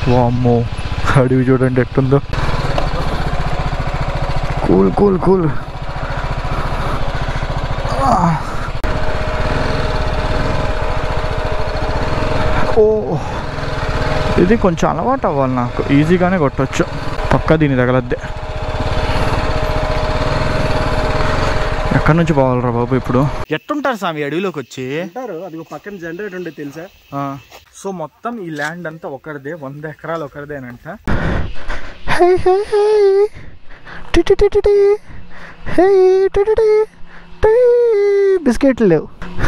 వామ్మో అడవి చూడండి ఎట్టుందో కూల్ కూల్ కూల్ ఓ ఇది కొంచెం అలవాటు అవ్వాలి నాకు ఈజీగానే కొట్టచ్చు పక్క దీని తగలద్దే ఎక్కడి నుంచి పోవాలరా బాబు ఇప్పుడు ఎట్టుంటారు స్వామి అడవిలోకి వచ్చి అంటారు అది ఒక పక్కన జనరేటర్ ఉండే తెలుసా ఆ, సో మొత్తం ఈ ల్యాండ్ అంతా ఒకరిదే వంద ఎకరాలు ఒకరిదేనంట బిస్కెట్లు లేవు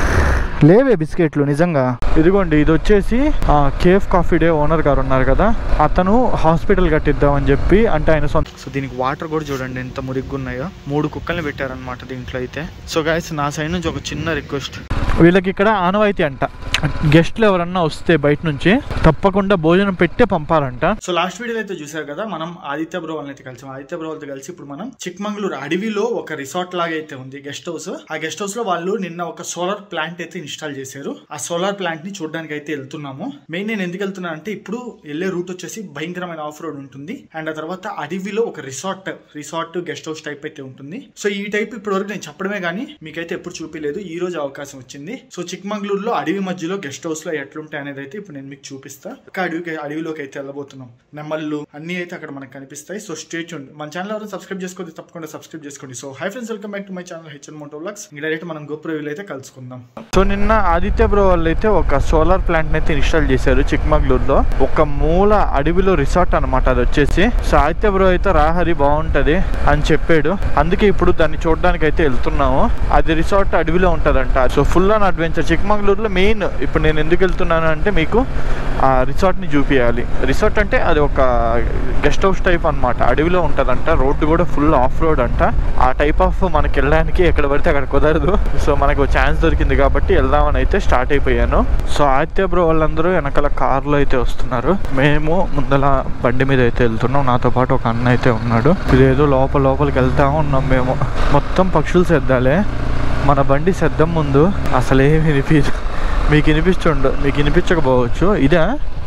లేవే బిస్కెట్లు నిజంగా ఇదిగోండి ఇది వచ్చేసి ఆ కేఫ్ కాఫీ డే ఓనర్ గారు ఉన్నారు కదా అతను హాస్పిటల్ కట్టిద్దామని చెప్పి అంటే ఆయన సొంత సో దీనికి వాటర్ కూడా చూడండి ఎంత మురిగ్గా ఉన్నాయో మూడు కుక్కల్ని పెట్టారనమాట దీంట్లో అయితే సో గాయస్ నా సైడ్ నుంచి ఒక చిన్న రిక్వెస్ట్ వీళ్ళకి ఇక్కడ ఆనవాయితీ అంట గెస్ట్లు ఎవరన్నా వస్తే బయట నుంచి తప్పకుండా భోజనం పెట్టే పంపాలంట సో లాస్ట్ వీడియో అయితే చూసారు కదా మనం ఆదిత్య బ్రో వాళ్ళని అయితే కలిసాం ఆదిత్య బ్రో వాళ్ళతో కలిసి ఇప్పుడు మనం చిక్మంగళూరు అడవిలో ఒక రిసార్ట్ లాగా అయితే ఉంది గెస్ట్ హౌస్ ఆ గెస్ట్ హౌస్ లో వాళ్ళు నిన్న ఒక సోలార్ ప్లాంట్ అయితే ఇన్స్టాల్ చేశారు ఆ సోలార్ ప్లాంట్ ని చూడడానికి అయితే వెళ్తున్నాము మెయిన్ నేను ఎందుకు వెళ్తున్నా అంటే ఇప్పుడు వెళ్ళే రూట్ వచ్చేసి భయంకరమైన ఆఫ్ రోడ్ ఉంటుంది అండ్ ఆ తర్వాత అడవిలో ఒక resort resort guest house type అయితే ఉంటుంది సో ఈ టైప్ ఇప్పటి వరకు నేను చెప్పడమే కానీ మీకైతే ఎప్పుడు చూపించలేదు ఈ రోజు అవకాశం వచ్చింది సో చిక్మంగళూరులో అడవి మధ్యలో గెస్ట్ హౌస్ లో ఎట్లుంటాయి అనేది అయితే ఇప్పుడు నేను మీకు చూపిస్తా ఒక అడవికి అడవిలోకి అయితే వెళ్ళబోతున్నాం నెమ్మళ్ళు అన్ని అయితే అక్కడ మనకు కనిపిస్తాయి సో స్టేట్ ఉండి మన ఛానల్ ఎవరైనా సబ్స్క్రైబ్ చేసుకోండి తప్పకుండా సబ్స్క్రైబ్ చేసుకోండి so hi friends welcome back to my channel HN moto vlogs direct మనం గోప్రో అయితే కలుసుకుందాం సో నిన్న ఆదిత్య బ్రో వాళ్ళు అయితే ఒక సోలార్ ప్లాంట్ అయితే ఇన్స్టాల్ చేశారు చిక్మగళూరులో ఒక మూల అడవిలో రిసార్ట్ అనమాట అది వచ్చేసి సో ఆదిత్య బ్రో అయితే రాహరి బాగుంటది అని చెప్పాడు అందుకే ఇప్పుడు దాన్ని చూడడానికి అయితే వెళ్తున్నాము అది రిసార్ట్ అడవిలో ఉంటదంట సో ఫుల్ ఆన్ అడ్వెంచర్ చిక్మంగళూరులో మెయిన్ ఇప్పుడు నేను ఎందుకు వెళ్తున్నాను అంటే మీకు ఆ రిసార్ట్ ని చూపించాలి రిసార్ట్ అంటే అది ఒక గెస్ట్ హౌస్ టైప్ అన్నమాట అడవిలో ఉంటదంట రోడ్డు కూడా ఫుల్ ఆఫ్ రోడ్ అంట ఆ టైప్ ఆఫ్ మనకి వెళ్ళడానికి ఎక్కడ పడితే అక్కడ కుదరదు సో మనకు ఛాన్స్ దొరికింది కాబట్టి వెళ్దామని అయితే స్టార్ట్ అయిపోయాను సో ఆదిత్య బ్రో వాళ్ళందరూ వెనకాల కార్లో అయితే వస్తున్నారు మేము ముందల బండి మీద అయితే వెళ్తున్నాం నాతో పాటు ఒక అన్న అయితే ఉన్నాడు ఇదేదో లోపల లోపలికి వెళ్తా ఉన్నాం మేము మొత్తం పక్షులు సెద్దాలే మన బండి సెద్దం ముందు అసలేమి వినిపించదు మీకు వినిపిస్తుండ మీకు వినిపించకపోవచ్చు ఇదా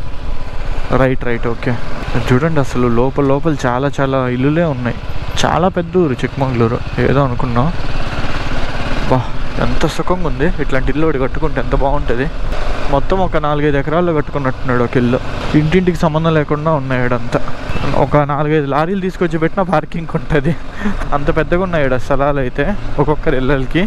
రైట్ రైట్ ఓకే చూడండి అసలు లోపల లోపల చాలా చాలా ఇల్లులే ఉన్నాయి చాలా పెద్ద ఊరు చిక్కమంగళూరు ఏదో అనుకున్నాం బా ఎంత సుఖంగా ఉంది ఇట్లాంటి ఇల్లు ఒకటి కట్టుకుంటే ఎంత బాగుంటుంది మొత్తం ఒక నాలుగైదు ఎకరాల్లో కట్టుకున్నట్టున్నాడు ఒక ఇల్లు ఇంటింటికి సంబంధం లేకుండా ఉన్నాయి ఈడంతా ఒక నాలుగైదు లారీలు తీసుకొచ్చి పెట్టిన పార్కింగ్ ఉంటుంది అంత పెద్దగా ఉన్నాయి ఈడ స్థలాలు అయితే ఒక్కొక్కరి ఇళ్ళకి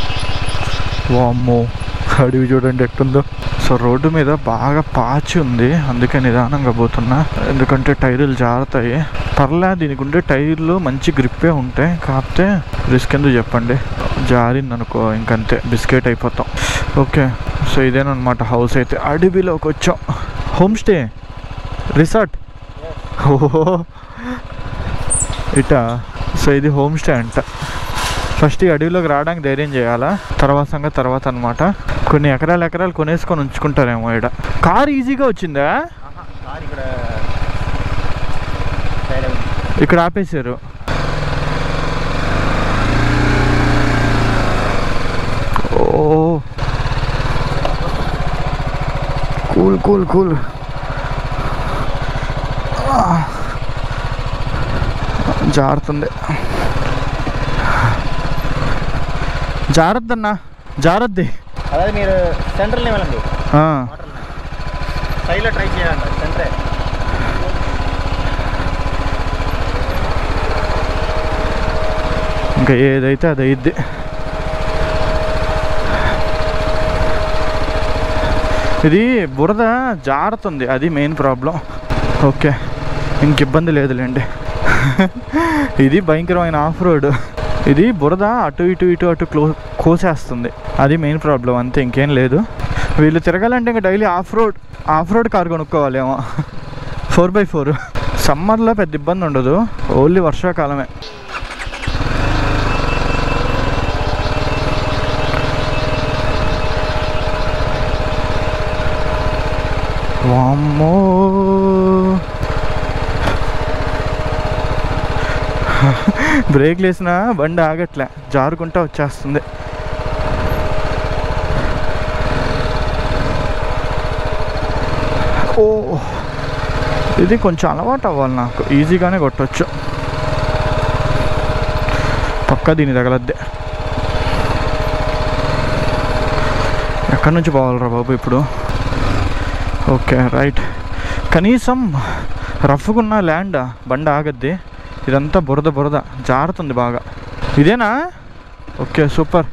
వామ్మో అడవి చూడండి ఎట్టుందో సో రోడ్డు మీద బాగా పాచి ఉంది అందుకే నిదానంగా పోతున్నా ఎందుకంటే టైర్లు జారుతాయి పర్లే దీనికి ఉండే టైర్లు మంచి గ్రిప్పే ఉంటాయి కాకపోతే రిస్క్ ఎందుకు చెప్పండి జారింది అనుకో ఇంకంతే బిస్కెట్ అయిపోతాం ఓకే సో ఇదేనమాట హౌస్ అయితే అడవిలోకి వచ్చాం హోమ్ స్టే రిసార్ట్ ఓహో ఇటా సో ఇది హోమ్ స్టే అంట ఫస్ట్ ఈ అడవిలోకి రావడానికి ధైర్యం చేయాలా తర్వాత సంగతి తర్వాత అనమాట కొన్ని ఎకరాలు ఎకరాలు కొనేసుకొని ఉంచుకుంటారేమో ఇక్కడ కార్ ఈజీగా వచ్చిందా కార్ ఇక్కడ సైడ్ ఉంది. ఇక్కడ ఆపేశారు ఓ కూల్ కూల్ కూల్ జారుతుంది జారద్దన్నా జారద్ది అదే మీరు సెంట్రల్ని వెళ్ళండి ఆ, సైడ్లో ట్రై చేయండి సెంటరే ఇంకా ఏదైతే అది అయ్యిద్ది ఇది బురద జారుతుంది అది మెయిన్ ప్రాబ్లం ఓకే ఇంక ఇబ్బంది లేదులేండి ఇది భయంకరమైన ఆఫ్ రోడ్ ఇది బురద అటు ఇటు ఇటు అటు క్లో కోసేస్తుంది అది మెయిన్ ప్రాబ్లం అంతే ఇంకేం లేదు వీళ్ళు తిరగాలంటే ఇంకా daily off road off road car కొనుక్కోవాలేమో ఫోర్ బై ఫోర్ సమ్మర్లో పెద్ద ఇబ్బంది ఉండదు ఓన్లీ వర్షాకాలమే వామ్మో బ్రేక్లు వేసినా బండి ఆగట్లే జారుకుంటా వచ్చేస్తుంది ఓ ఇది కొంచెం అలవాటు అవ్వాలి నాకు ఈజీగానే కొట్టచ్చు పక్క దీని తగలద్దే ఎక్కడి నుంచి పోవాలరా బాబు ఇప్పుడు ఓకే రైట్ కనీసం రఫ్గున్న ల్యాండ్ బండి ఆగద్ది ఇదంతా బురద బురద జారుతుంది బాగా ఇదేనా ఓకే సూపర్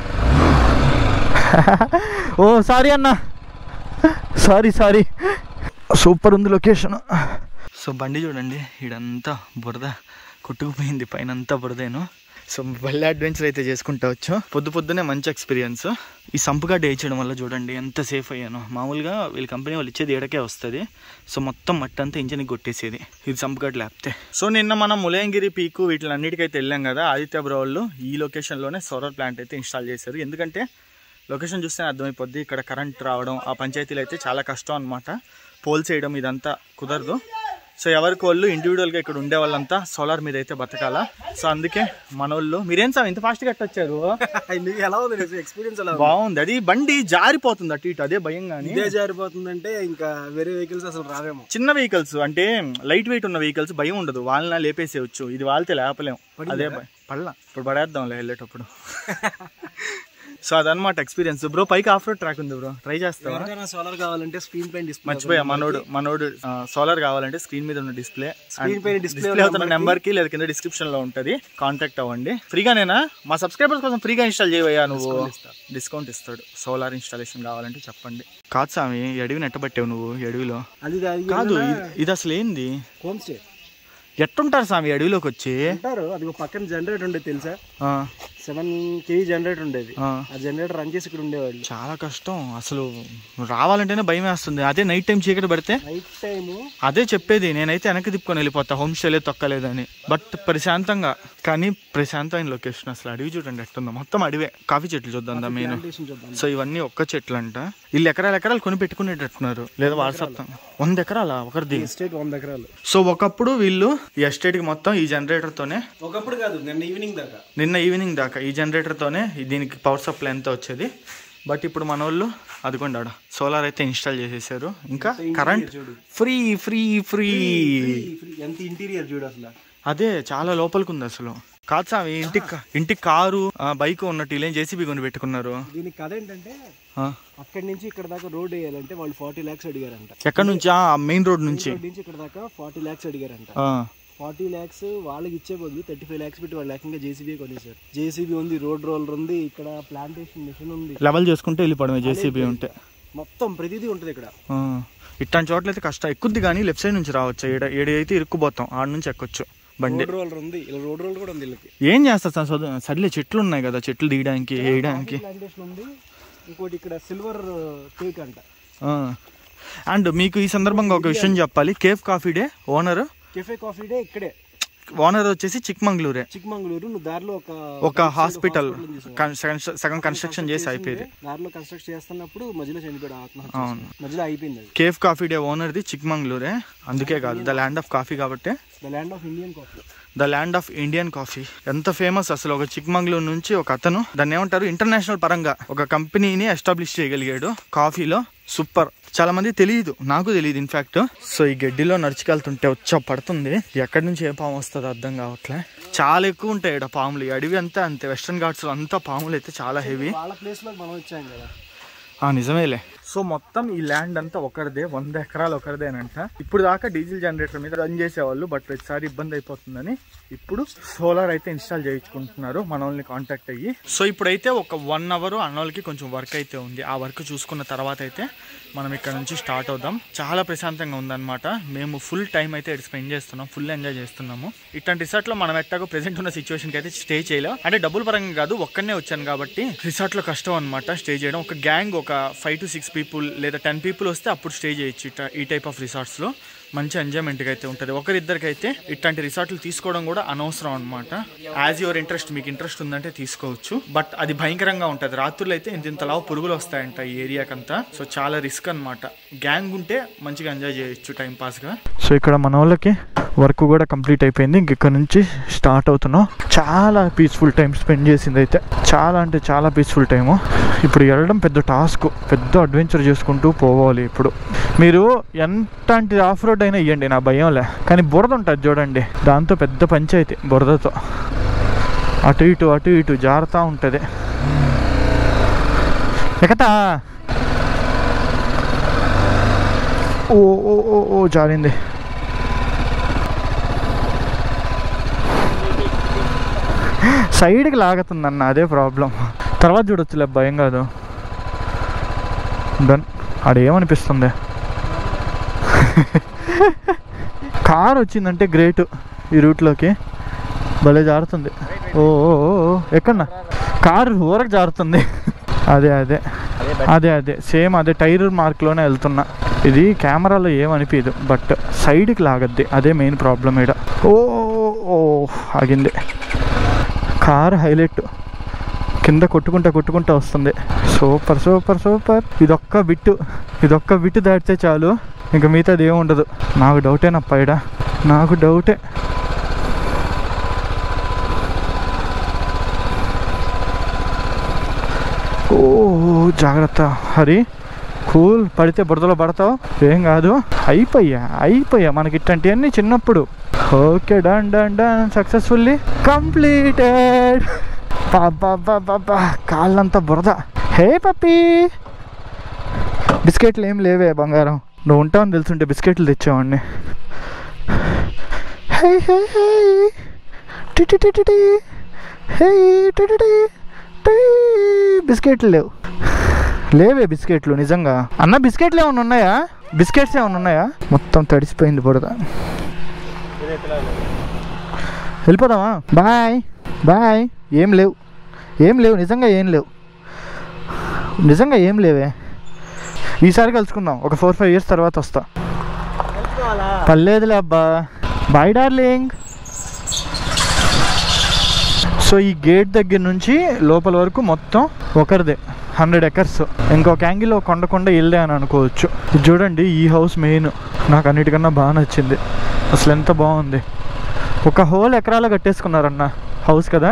ఓ సారీ అన్న సారీ సారీ సూపర్ ఉంది లొకేషన్ సో బండి చూడండి ఇడంతా బురద కొట్టుకుపోయింది పైన అంతా బురదేను సో మళ్ళీ అడ్వెంచర్ అయితే చేసుకుంటా వచ్చు పొద్దు పొద్దునే మంచి ఎక్స్పీరియన్స్ ఈ సంపుగా డే చేయడం వల్ల చూడండి ఎంత సేఫ్ అయ్యాను మామూలుగా వీళ్ళ కంపెనీ వాళ్ళు ఇచ్చేది ఏడకే వస్తుంది సో మొత్తం మట్టి అంతా ఇంజన్కి కొట్టేసేది ఇది సంపుగాడు లేపితే సో నిన్న మనం ములయంగిరి పీకు వీటిలన్నిటికైతే వెళ్ళాం కదా ఆదిత్య బ్రో వాళ్ళు ఈ లొకేషన్లోనే సోలార్ ప్లాంట్ అయితే ఇన్స్టాల్ చేశారు ఎందుకంటే లొకేషన్ చూస్తే అర్థమైపోద్ది ఇక్కడ కరెంట్ రావడం ఆ పంచాయతీలు అయితే చాలా కష్టం అనమాట పోల్స్ చేయడం ఇదంతా కుదరదు సో ఎవరికి వాళ్ళు ఇండివిజువల్గా ఇక్కడ ఉండే వాళ్ళంతా సోలార్ మీద అయితే బతకాల సో అందుకే మన వాళ్ళు మీరేం సార్ ఇంత ఫాస్ట్గా కట్టొచ్చారు నీకు ఎలా ఉంది ఎక్స్పీరియన్స్ ఎలా ఉంది? బాగుంది అది బండి జారిపోతుంది అటు ఇటు అదే భయం కానీ ఇదే జారిపోతుందంటే ఇంకా వేరే వెహికల్స్ అసలు రావేమో చిన్న వెహికల్స్ అంటే లైట్ వెయిట్ ఉన్న వెహికల్స్ భయం ఉండదు వాళ్ళని లేపేసేయచ్చు ఇది వాళ్ళతే లేపలేం అదే భయం పడలా ఇప్పుడు పడేద్దాంలే వెళ్ళేటప్పుడు సో అదనమాట ఎక్స్పీరియన్స్ బ్రో పైకి ఆఫ్ రోడ్ ట్రాక్ ఉంది బ్రో ట్రై చేస్తావా ఎవరికైనా సోలార్ కావాలంటే స్క్రీన్ పైన డిస్ప్లే మర్చిపోయా మనోడు మనోడు సోలార్ కావాలంటే స్క్రీన్ మీద ఉన్న డిస్ప్లే Screen పైన display డిస్ప్లే అవుతున్న నెంబర్ కి లేదా కింద డిస్క్రిప్షన్ లో ఉంటది కాంటాక్ట్ అవ్వండి ఫ్రీగానేనా మా సబ్స్క్రైబర్స్ కోసం ఫ్రీగా ఇన్స్టాల్ చేయవయ్యా నువ్వు డిస్కౌంట్ ఇస్తాడు సోలార్ ఇన్స్టాలేషన్ కావాలంటే చెప్పండి కాదు స్వామి ఈ అడవిని ఎట్టబట్టావు నువ్వు ఈ అడవిలో అది అది కాదు ఇది- ఇది అసలు ఏంది హోమ్ స్టే ఎట్టుంటారు స్వామి ఈ అడవిలోకి వచ్చి అంటారు అది ఒక పక్కన జనరేటర్ ఉండేది తెలుసా ఆ, సెవెన్ కేజీ జనరేటర్ ఉండేది ఆ. ఆ జనరేటర్ రన్ చేసి ఇక్కడ ఉండేవాళ్ళు చాలా కష్టం అసలు రావాలంటేనే భయం వేస్తుంది అదే నైట్ టైం చీకటి పడితే నైట్ టైము అదే చెప్పేది నేనైతే వెనక్కి తిప్పుకొని వెళ్ళిపోతా హోమ్ స్టేలే తొక్కలేదని బట్ ప్రశాంతంగా కానీ ప్రశాంతమైన లొకేషన్ అసలు అడవి చూడండి ఎట్టుందో మొత్తం అడివే కాఫీ చెట్లు చూద్దాం దా మెయిన్ ప్లాంటేషన్ చూద్దాం సో ఇవన్నీ ఒక్క చెట్లు అంట వీళ్ళు ఎకరాలు ఎకరాలు కొని పెట్టుకునేటట్టున్నారు లేదా వారసత్వం వంద ఎకరాలా ఒకరిది ఎస్టేట్ వంద ఎకరాలు సో ఒకప్పుడు వీళ్ళు ఈ ఎస్టేట్ కి మొత్తం ఈ జనరేటర్ తోనే ఒకప్పుడు కాదు నిన్న ఈవినింగ్ దాకా నిన్న ఈవినింగ్ దాకా ఈ జనరేటర్ తోనే ఈ దీనికి పవర్ సప్లై అంతా వచ్చేది బట్ ఇప్పుడు మన వాళ్ళు అదిగోండి ఆడ సోలార్ అయితే ఇన్స్టాల్ చేసేసారు ఇంకా కరెంట్ ఫ్రీ ఫ్రీ ఫ్రీ ఎంత ఇంటీరియర్ చూడు అసలు అదే చాలా లోపలికి ఉంది అసలు కాదు స్వామి ఇంటికి ఇంటికి కారు బైక్ ఉన్నట్టు ఇలా జేసీబీ కొని పెట్టుకున్నారు దీనికి కథ ఏంటంటే ఆ, అక్కడి నుంచి ఇక్కడ దాకా రోడ్ వేయాలంటే వాళ్ళు ఫార్టీ ల్యాక్స్ అడిగారంట ఎక్కడి నుంచి ఆ మెయిన్ రోడ్ నుంచి ఇక్కడ నుంచి ఇక్కడ దాకా ఫార్టీ ల్యాక్స్ అడిగారంట ఆ, ఫార్టీ ల్యాక్స్ వాళ్ళకి ఇచ్చే బదులు థర్టీ ఫైవ్ ల్యాక్స్ పెట్టి వాళ్ళు ఏకంగా జేసీబీ కొనేసారు జేసీబీ ఉంది రోడ్ రోలర్ ఉంది ఇక్కడ ప్లాంటేషన్ మిషన్ ఉంది లెవెల్ చేసుకుంటే వెళ్ళిపోవడమే జేసీబీ ఉంటే మొత్తం ప్రతిదీ ఉంటుంది ఇక్కడ ఆ, ఇట్లాంటి చోట్ల అయితే కష్టం ఎక్కుద్ది కానీ లెఫ్ట్ సైడ్ నుంచి రావచ్చు ఏడ ఏడు అయితే ఇరుక్కుపోతాం ఆడ నుంచి ఎక్కొచ్చు బండి రోడ్ రోలర్ ఉంది ఇలా రోడ్ రోలర్ కూడా ఉంది వీళ్ళకి ఏం చేస్తారు సార్ చదువు సర్లే చెట్లు ఉన్నాయి కదా చెట్లు తీయడానికి వేయడానికి ప్లాంటేషన్ ఉంది ఇంకోటి ఇక్కడ సిల్వర్ కేక్ అంట అండ్ మీకు ఈ సందర్భంగా ఒక విషయం చెప్పాలి Cafe Coffee Day owner Cafe Coffee Day ఇక్కడే ఓనర్ వచ్చేసి చిక్మంగళూరే చిక్మంగళూరు నువ్వు దారిలో ఒక ఒక హాస్పిటల్ సగం కన్స్ట్రక్షన్ చేసి అయిపోయింది దారిలో కన్స్ట్రక్ట్ చేస్తున్నప్పుడు మధ్యలో చనిపోయాడు ఆత్మహత్య చేసుకున్నాడు. మధ్యలో అయిపోయింది అది కేఫ్ కాఫీ డే ఓనర్ది చిక్మంగళూరే అందుకే కాదు ద ల్యాండ్ ఆఫ్ కాఫీ కాబట్టి the land of Indian coffee the land of Indian coffee ఎంత ఫేమస్ అసలు ఒక చిక్మంగళూరు నుంచి ఒక అతను దాన్ని ఏమంటారు ఇంటర్నేషనల్ పరంగా ఒక కంపెనీని ఎస్టాబ్లిష్ చేయగలిగాడు కాఫీలో సూపర్ చాలా మంది తెలియదు నాకు తెలియదు ఇన్ఫాక్ట్ సో ఈ గడ్డిలో నడుచుకెళ్తుంటే వచ్చా పడుతుంది ఎక్కడి నుంచి ఏ పాము వస్తుందో అర్థం కావట్లే చాలా ఎక్కువ ఉంటాయి ఇక్కడ పాములు ఈ అడవి అంతా అంతే వెస్ట్రన్ ఘాట్స్ అంతా పాములు అయితే చాలా హెవీ వాళ్ళ ప్లేస్ లో మనం వచ్చాం కదా ఆ నిజమేలే సో మొత్తం ఈ ల్యాండ్ అంతా ఒకరిదే వంద ఎకరాలు ఒకరిదేనంట ఇప్పుడు దాకా డీజిల్ జనరేటర్ మీద రన్ చేసేవాళ్ళు బట్ ప్రతిసారి ఇబ్బంది అయిపోతుందని ఇప్పుడు సోలార్ అయితే ఇన్స్టాల్ చేయించుకుంటున్నారు మన వాళ్ళని కాంటాక్ట్ అయ్యి సో ఇప్పుడైతే ఒక వన్ అవర్ అన్నోళ్ళకి కొంచెం వర్క్ అయితే ఉంది ఆ వర్క్ చూసుకున్న తర్వాత అయితే మనం ఇక్కడ నుంచి స్టార్ట్ అవుదాం చాలా ప్రశాంతంగా ఉందన్నమాట మేము ఫుల్ టైం అయితే ఇక్కడ స్పెండ్ చేస్తున్నాం ఫుల్ ఎంజాయ్ చేస్తున్నాము ఇట్లాంటి రిసార్ట్ లో మనం ఎట్టాగో ప్రెసెంట్ ఉన్న సిచ్యువేషన్ కి అయితే స్టే చేయలేం అంటే డబ్బుల పరంగా కాదు ఒక్కనే వచ్చాను కాబట్టి రిసార్ట్ లో కష్టం అనమాట స్టే చేయడం ఒక గ్యాంగ్ ఒక ఫైవ్ టు సిక్స్ పీపుల్ లేదా టెన్ పీపుల్ వస్తే అప్పుడు స్టే చేయొచ్చు ఇట్లా ఈ టైప్ ఆఫ్ రిసార్ట్స్ లో మంచి ఎంజాయ్మెంట్గా అయితే ఉంటుంది ఒకరిద్దరికి అయితే ఇట్లాంటి రిసార్ట్లు తీసుకోవడం కూడా అనవసరం అనమాట యాజ్ యువర్ ఇంట్రెస్ట్ మీకు ఇంట్రెస్ట్ ఉందంటే తీసుకోవచ్చు బట్ అది భయంకరంగా ఉంటుంది రాత్రులు అయితే ఇంత ఇంతలా పురుగులు వస్తాయంట ఈ ఏరియాకంతా సో చాలా రిస్క్ అన్నమాట గ్యాంగ్ ఉంటే మంచిగా ఎంజాయ్ చేయొచ్చు టైం పాస్గా సో ఇక్కడ మన వాళ్ళకి వర్క్ కూడా కంప్లీట్ అయిపోయింది ఇంక ఇక్కడ నుంచి స్టార్ట్ అవుతున్నాం చాలా పీస్ఫుల్ టైం స్పెండ్ చేసింది అయితే చాలా అంటే చాలా పీస్ఫుల్ టైము ఇప్పుడు వెళ్ళడం పెద్ద టాస్క్ పెద్ద అడ్వెంచర్ చేసుకుంటూ పోవాలి ఇప్పుడు మీరు ఎంతటి ఆఫ్ రోడ్ అయినా ఇవ్వండి నా భయంలే కానీ బురద ఉంటుంది చూడండి దాంతో పెద్ద పంచాయతీ బురదతో అటు ఇటు అటు ఇటు జారుతూ ఉంటుంది ఎకతా ఓ ఓ ఓ ఓ జారింది సైడ్కి లాగుతుందన్న అదే ప్రాబ్లం తర్వాత చూడొచ్చులే భయం కాదు డన్ ఆడేమనిపిస్తుంది కార్ వచ్చిందంటే గ్రేట్ ఈ రూట్లోకి భలే జారుతుంది ఓ ఓ, ఓ, ఓ, ఎక్కడన్నా కారు ఊరకు జారుతుంది అదే అదే అదే అదే సేమ్ అదే టైర్ మార్క్లోనే వెళ్తున్నా ఇది కెమెరాలో ఏమనిపించదు బట్ సైడ్కి లాగద్ది అదే మెయిన్ ప్రాబ్లం ఈడ ఓ ఓ ఆగింది కార్ హైలైట్ కింద కొట్టుకుంటా కొట్టుకుంటా వస్తుంది సూపర్ సూపర్ సూపర్ ఇదొక్క బిట్టు ఇదొక్క బిట్టు దాటితే చాలు ఇంకా మిగతాది ఏమి ఉండదు నాకు డౌటేనప్ప ఈడ నాకు డౌటే ఓ జాగ్రత్త హరి కూల్ పడితే బురదలో పడతావు ఏం కాదు అయిపోయా అయిపోయా మనకి ఇట్లాంటివన్నీ చిన్నప్పుడు okay done done done successfully completed బాబా కాళ్ళంతా బురద హే పప్పి బిస్కెట్లు ఏం లేవే బంగారం నువ్వు ఉంటావని తెలుసుంటే బిస్కెట్లు తెచ్చావండి హే హే హే టిటి టిటి టి. హే టిటి టి. టీ. బిస్కెట్లు లేవు లేవే బిస్కెట్లు నిజంగా అన్న బిస్కెట్లు ఏమైనా ఉన్నాయా బిస్కెట్స్ ఏమైనా ఉన్నాయా మొత్తం తడిసిపోయింది బురద వెళ్ళిపోదామా బాయ్ బాయ్ ఏం లేవు ఏం లేవు నిజంగా ఏం లేవు నిజంగా ఏం లేవే ఈసారి కలుసుకుందాం ఒక ఫోర్ ఫైవ్ ఇయర్స్ తర్వాత వస్తా తెలుసుకోవాలా పర్లేదులే అబ్బా బాయ్ డార్లింగ్ సో ఈ గేట్ దగ్గర నుంచి లోపల వరకు మొత్తం ఒకరిదే హండ్రెడ్ ఎకర్స్ ఇంకొక యాంగిల్లో కొండ కొండ ఇల్లే అని అనుకోవచ్చు ఇది చూడండి ఈ హౌస్ మెయిన్ నాకు అన్నిటికన్నా బాగా నచ్చింది అసలు ఎంత బాగుంది ఒక హోల్ ఎకరాల కట్టేసుకున్నారన్న హౌస్ కదా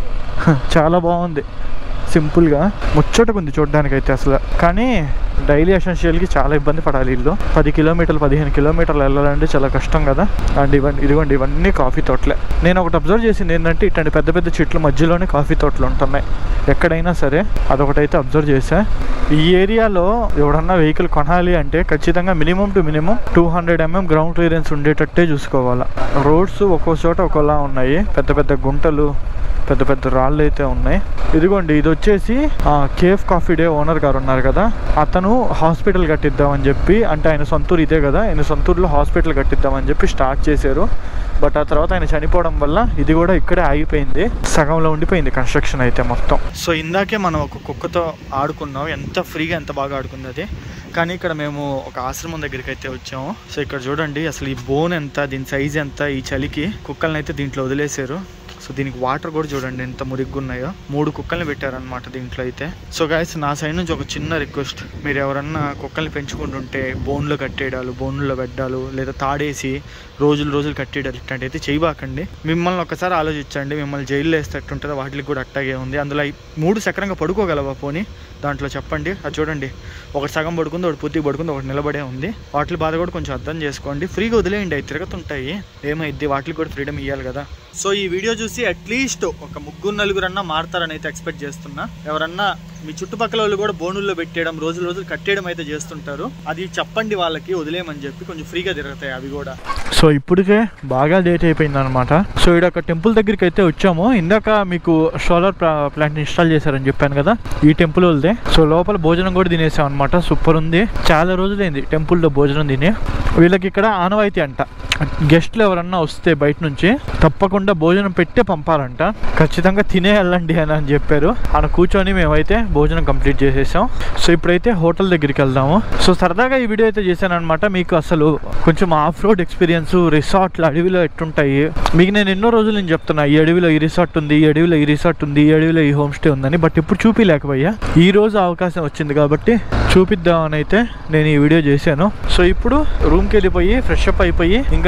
హ, చాలా బాగుంది సింపుల్గా ముచ్చటకుంది చూడడానికి అయితే అసలు కానీ డైలీ ఎసెన్షియల్కి చాలా ఇబ్బంది పడాలి ఇల్లు పది కిలోమీటర్లు పదిహేను కిలోమీటర్లు వెళ్ళాలంటే చాలా కష్టం కదా అండ్ ఇవన్నీ ఇదిగోండి ఇవన్నీ కాఫీ తోటలే నేను ఒకటి అబ్జర్వ్ చేసింది ఏంటంటే ఇట్లాంటి పెద్ద పెద్ద చెట్ల మధ్యలోనే కాఫీ తోటలు ఉంటున్నాయి ఎక్కడైనా సరే అదొకటైతే అబ్జర్వ్ చేశా ఈ ఏరియాలో ఎవడన్నా వెహికల్ కొనాలి అంటే ఖచ్చితంగా minimum two minimum two hundred mm ground clearance ఉండేటట్టే చూసుకోవాలా రోడ్స్ ఒక్కో చోట ఒక్కోలా ఉన్నాయి పెద్ద పెద్ద గుంటలు పెద్ద పెద్ద రాళ్ళు అయితే ఉన్నాయి ఇదిగోండి ఇది వచ్చేసి కేఫ్ కాఫీ డే ఓనర్ గారు ఉన్నారు కదా అతను హాస్పిటల్ కట్టిద్దామని చెప్పి అంటే ఆయన సొంతూరు ఇదే కదా ఆయన సొంతూరులో హాస్పిటల్ కట్టిద్దామని చెప్పి స్టార్ట్ చేశారు బట్ ఆ తర్వాత ఆయన చనిపోవడం వల్ల ఇది కూడా ఇక్కడే ఆగిపోయింది సగంలో ఉండిపోయింది కన్స్ట్రక్షన్ అయితే మొత్తం సో ఇందాకే మనం ఒక కుక్కతో ఆడుకున్నాం ఎంత ఫ్రీగా ఎంత బాగా ఆడుకుంది అది కానీ ఇక్కడ మేము ఒక ఆశ్రమం దగ్గరికి అయితే వచ్చాము సో ఇక్కడ చూడండి అసలు ఈ బోన్ ఎంత దీని సైజ్ ఎంత ఈ చలికి కుక్కల్ని అయితే దీంట్లో వదిలేశారు సో దీనికి వాటర్ కూడా చూడండి ఎంత మురిగ్గా ఉన్నాయో మూడు కుక్కల్ని పెట్టారనమాట దీంట్లో అయితే సో గాయస్ నా సైడ్ నుంచి ఒక చిన్న రిక్వెస్ట్ మీరు ఎవరన్నా కుక్కల్ని పెంచుకుంటుంటే బోన్లో కట్టేయడాలు బోన్లో పెట్టాలు లేదా తాడేసి రోజులు రోజులు కట్టేయడాలు ఇట్లాంటి అయితే చేయబాకండి మిమ్మల్ని ఒకసారి ఆలోచించండి మిమ్మల్ని జైల్లో వేస్తట్టుంటుందో వాటికి కూడా అట్టాగే ఉంది అందులో ఈ మూడు సక్రంగా పడుకోగలవా పోనీ దాంట్లో చెప్పండి అది చూడండి ఒకటి సగం పడుకుంది ఒకటి పూర్తిగా పడుకుంది ఒకటి నిలబడే ఉంది వాటి బాధ కూడా కొంచెం అర్థం చేసుకోండి ఫ్రీగా వదిలేయండి అవి తిరుగుతుంటాయి ఏమైద్ది వాటికి కూడా ఫ్రీడమ్ ఇవ్వాలి కదా సో ఈ వీడియో చూసి అట్లీస్ట్ ఒక ముగ్గురు నలుగురన్నా మారతారని అయితే ఎక్స్పెక్ట్ చేస్తున్నా ఎవరన్నా మీ చుట్టుపక్కల వాళ్ళు కూడా బోనుల్లో పెట్టేయడం రోజులు రోజులు కట్టేయడం అయితే చేస్తుంటారు అది చెప్పండి వాళ్ళకి వదిలేయమని చెప్పి కొంచెం ఫ్రీగా తిరుగుతాయి అవి కూడా సో ఇప్పటికే బాగా లేట్ అయిపోయింది అనమాట సో ఇక్కడ ఒక టెంపుల్ దగ్గరికి అయితే వచ్చాము ఇందాక మీకు సోలార్ ప్లాంట్ ఇన్స్టాల్ చేశారని చెప్పాను కదా ఈ టెంపుల్ వాళ్ళదే సో లోపల భోజనం కూడా తినేసాం అనమాట సూపర్ ఉంది చాలా రోజులైంది టెంపుల్లో భోజనం తిని వీళ్ళకి ఇక్కడ ఆనవాయితీ అంట గెస్ట్లు ఎవరన్నా వస్తే బయట నుంచి తప్పకుండా భోజనం పెట్టే పంపాలంట ఖచ్చితంగా తినే వెళ్ళండి అని అని చెప్పారు ఆడ కూర్చొని మేమైతే భోజనం కంప్లీట్ చేసేసాం సో ఇప్పుడైతే హోటల్ దగ్గరికి వెళ్దాము సో సరదాగా ఈ వీడియో అయితే చేశాను అనమాట మీకు అసలు కొంచెం ఆఫ్ రోడ్ ఎక్స్పీరియన్స్ రిసార్ట్లు అడవిలో ఎట్టుంటాయి మీకు నేను ఎన్నో రోజులు నేను చెప్తున్నా ఈ అడవిలో ఈ రిసార్ట్ ఉంది ఈ అడవిలో ఈ రిసార్ట్ ఉంది ఈ అడవిలో ఈ హోమ్ స్టే ఉందని బట్ ఇప్పుడు చూపిలేకపోయా ఈ రోజు అవకాశం వచ్చింది కాబట్టి చూపిద్దామని అయితే నేను ఈ వీడియో చేశాను సో ఇప్పుడు రూమ్కి వెళ్ళిపోయి ఫ్రెష్ అప్ అయిపోయి ఇంకా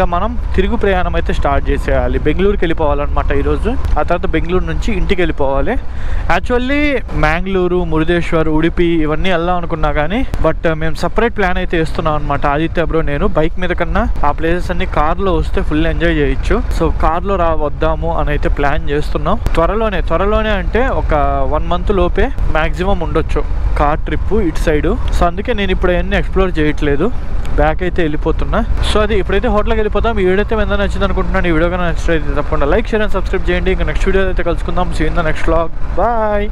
ఇంకా మనం తిరుగు ప్రయాణం అయితే స్టార్ట్ చేసేయాలి బెంగళూరుకి వెళ్ళిపోవాలన్నమాట ఈరోజు ఆ తర్వాత బెంగళూరు నుంచి ఇంటికి వెళ్ళిపోవాలి యాక్చువల్లీ మ్యాంగ్లూరు మురుదేశ్వర్ ఉడిపి ఇవన్నీ వెళ్దాం అనుకున్నా కానీ బట్ మేము సపరేట్ ప్లాన్ అయితే వేస్తున్నాం అనమాట ఆదిత్య బ్రో నేను బైక్ మీద కన్నా ఆ ప్లేసెస్ అన్ని కార్లో వస్తే ఫుల్ ఎంజాయ్ చేయొచ్చు సో కార్లో రా వద్దాము అని అయితే ప్లాన్ చేస్తున్నాం త్వరలోనే త్వరలోనే అంటే ఒక వన్ మంత్ లోపే మాక్సిమం ఉండొచ్చు కార్ ట్రిప్ ఇటు సైడ్ సో అందుకే నేను ఇప్పుడు అవన్నీ ఎక్స్ప్లోర్ చేయట్లేదు బ్యాక్ అయితే వెళ్ళిపోతున్నా సో అది ఇప్పుడైతే హోటల్కి వెళ్ళిపోతాం ఈ వీడియో అయితే ఎంత నచ్చింది అనుకుంటున్నాను ఈ వీడియో కన్నా నచ్చితే తప్పకుండా లైక్ షేర్ అండ్ సబ్స్క్రైబ్ చేయండి ఇంకా నెక్స్ట్ వీడియో అయితే కలుసుకుందాం see in the next vlog bye